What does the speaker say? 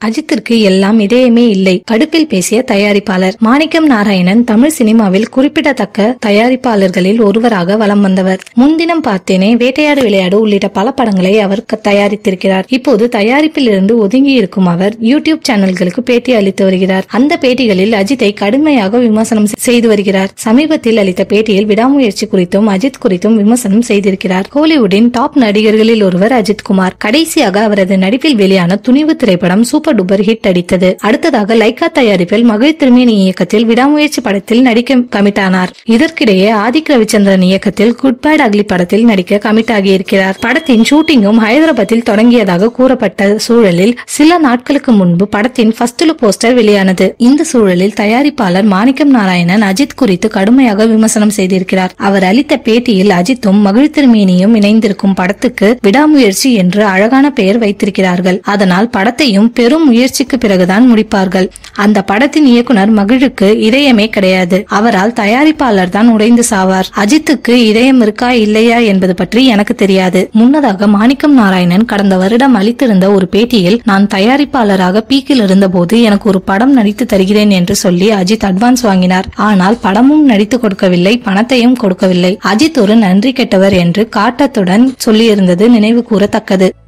அஜித்திற்கு எல்லாம் இதயமே இல்லை கடுப்பில் பேசிய தயாரிப்பாளர் மாணிக்கம் நாராயணன் தமிழ் சினிமாவில் குறிப்பிடத்தக்க தயாரிப்பாளர்களில் ஒருவராக வலம் வந்தவர் முன்தினம் பார்த்தேனே வேட்டையாடு விளையாடு உள்ளிட்ட பல படங்களை அவர் க- தயாரித்திருக்கிறார் இப்போது தயாரிப்பில் இருந்து ஒதுங்கி இருக்கும் அவர் யூடியூப் சேனல்களுக்கு பேட்டி அளித்து வருகிறார் அந்த பேட்டிகளில் அஜித்தை கடுமையாக விமர்சனம் செய்து வருகிறார் சமீபத்தில் அளித்த பேட்டியில் விடாமுயற்சி குறித்தும் அஜித் குறித்தும் விமர்சனம் செய்திருக்கிறார் ஹாலிவுட்டின் டாப் நடிகர்களில் ஒருவர் அஜித் குமார் கடைசியாக அவரது நடிப்பில் வெளியான துணிவு திரைப்படம் சூப்பர் டூப்பர் ஹிட் அடித்தது அடுத்ததாக லைகா தயாரிப்பில் மகிழ் திருமேனி இயக்கத்தில் விடாமுயற்சி படத்தில் நடிக்க கமிட் ஆனார் இதற்கிடையே ஆதிக் ரவிச்சந்திரன் இயக்கத்தில் குட் பேட் அக்லி படத்தில் நடிக்க கமிட் ஆகியிருக்கிறார் படத்தின் ஷூட்டிங்கும் ஹைதராபாத்தில் தொடங்கியதாக கூறப்பட்ட சூழலில் சில நாட்களுக்கு முன்பு படத்தின் ஃபர்ஸ்ட் லுக் போஸ்டர் வெளியானது இந்த சூழலில் தயாரிப்பாளர் மாணிக்கம் நாராயணன் அஜித் குறித்து கடுமையாக விமர்சனம் செய்திருக்கிறார் அவர் அளித்த பேட்டியில் அஜித்தும் மகிழ் திருமேனியும் இணைந்திருக்கும் படத்துக்கு விடாமுயற்சி என்று அழகான பெயர் வைத்திருக்கிறார்கள் அதனால் படத்தையும் பெரும் முயற்சிக்கு பிறகுதான் முடிப்பார்கள் அந்த படத்தின் இயக்குனர் மகிழுக்கு இதயமே கிடையாது அவரால் தயாரிப்பாளர் தான் உடைந்து சாவார் அஜித்துக்கு இதயம் இருக்கா இல்லையா என்பது பற்றி எனக்கு தெரியாது முன்னதாக மாணிக்கம் நாராயணன் கடந்த வருடம் அளித்திருந்த ஒரு பேட்டியில் நான் தயாரிப்பாளராக பீக்கில் இருந்தபோது எனக்கு ஒரு படம் நடித்து தருகிறேன் என்று சொல்லி அஜித் அட்வான்ஸ் வாங்கினார் ஆனால் படமும் நடித்து கொடுக்கவில்லை பணத்தையும் கொடுக்கவில்லை அஜித் ஒரு நன்றி கெட்டவர் என்று காட்டத்துடன் சொல்லியிருந்தது நினைவு கூறத்தக்கது